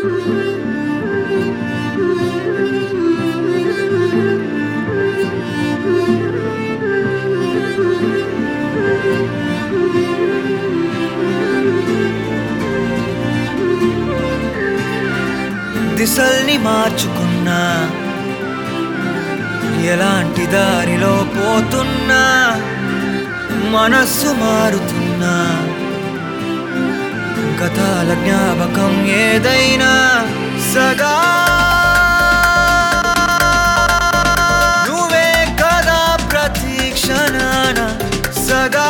దిశల్ని మార్చుకున్నా ఎలాంటి దారిలో పోతున్నా మనస్సు మారుతున్నా గతాల జ్ఞాపకం ఏదైనా సదా నువ్వే కదా ప్రతి క్షణాన సదా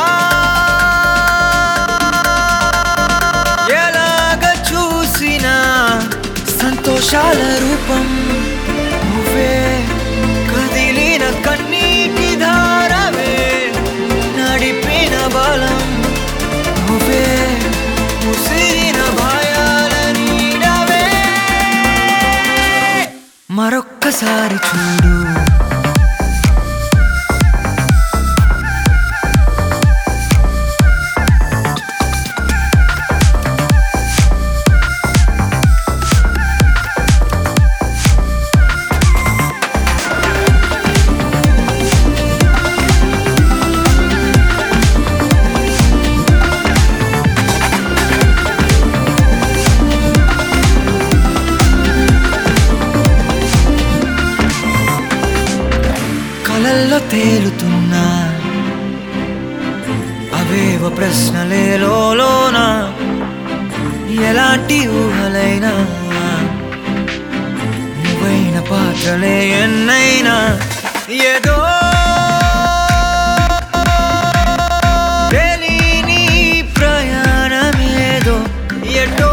ఎలాగ చూసినా సంతోషాల రూపం నువ్వే కదిలిన కన్నీటి ధారవే నడిపిన బలం నువ్వే ముసిరిన భయాల నీడవే మరొక్కసారి చూడు కలల్లో తేలుతున్నా అవేవ ప్రశ్నలే లోన ఎలాంటి ఊహలైనా నువ్వైన పాత్రలే ఎన్నైనా ఏదో తెలియని ప్రయాణమేదో ఎటో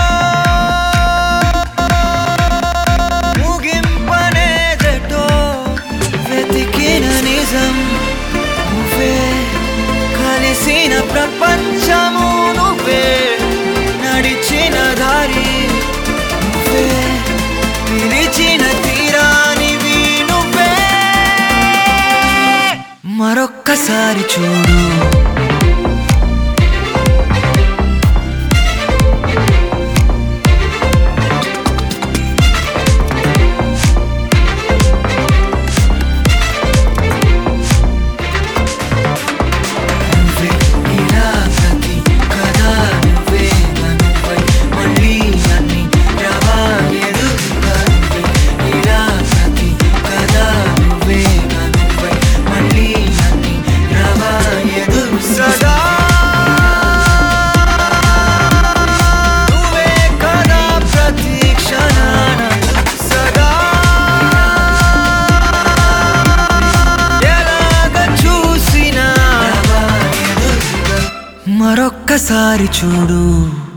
ముగింపనేదటో వెతికిన నిజం నువ్వే కలిసిన ప్రపంచము నువ్వే నడిచిన దారి నువ్వే పిలిచిన తీరానివి నువ్వే మరొక్కసారి చూడు నువ్వే ఇలా ప్రతి కథ నువ్వే నువ్వై మళ్ళీ నన్ను రవా ఎదురుగా నువ్వే ఇలా ప్రతి కథ నువ్వే నువ్వై మళ్ళీ నన్ను రవా ఎదురు సదా నువ్వే కదా ప్రతి క్షణాన సదా ఎలాగ చూసినా మరొక్కసారి చూడు